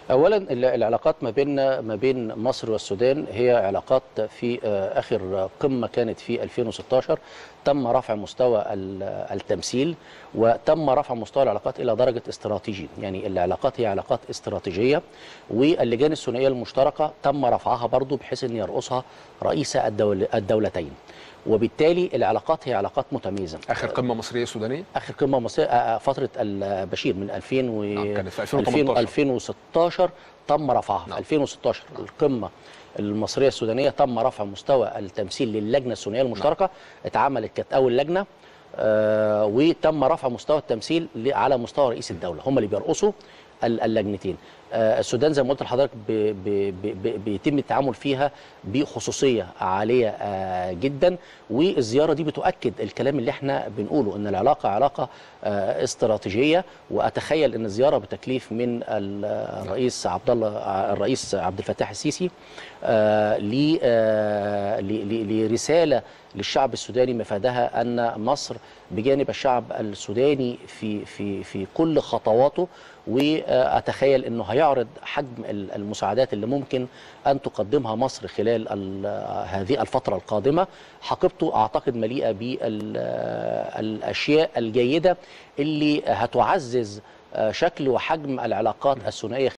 اولا ال- العلاقات ما بين ما بين مصر والسودان هي علاقات في آه، اخر قمه كانت في 2016 تم رفع مستوى ال- التمثيل وتم رفع مستوى العلاقات الى درجه استراتيجي يعني العلاقات هي علاقات استراتيجيه واللجان الثنائيه المشتركه تم رفعها برضو بحيث ان يرأسها رئيس الدول الدولتين وبالتالي العلاقات هي علاقات متميزه اخر قمه مصريه سودانيه اخر قمه مصريه آه، آه، فتره البشير من 2000 و نعم، كانت في 2000 2018. 2016 تم رفعها نعم. في 2016 القمه المصريه السودانيه تم رفع مستوى التمثيل للجنه الثنائيه المشتركه اتعملت كانت اول لجنه آه وتم رفع مستوى التمثيل ل- على مستوى رئيس الدوله هم اللي بيرقصوا ال- اللجنتين آه السودان زي ما قلت لحضرتك ب- ب- ب- ب- بيتم التعامل فيها بخصوصيه عاليه آه جدا والزياره دي بتؤكد الكلام اللي احنا بنقوله ان العلاقه علاقه آه استراتيجيه واتخيل ان الزياره بتكليف من الرئيس عبد الله الرئيس عبد الفتاح السيسي آه ل- آه ل- ل- لرساله للشعب السوداني مفادها ان مصر بجانب الشعب السوداني في في في كل خطواته واتخيل انه هيعرض حجم ال- المساعدات اللي ممكن ان تقدمها مصر خلال ال- هذه الفتره القادمه حقيبته اعتقد مليئه بالاشياء الجيده اللي هتعزز آه، شكل وحجم العلاقات الثنائيه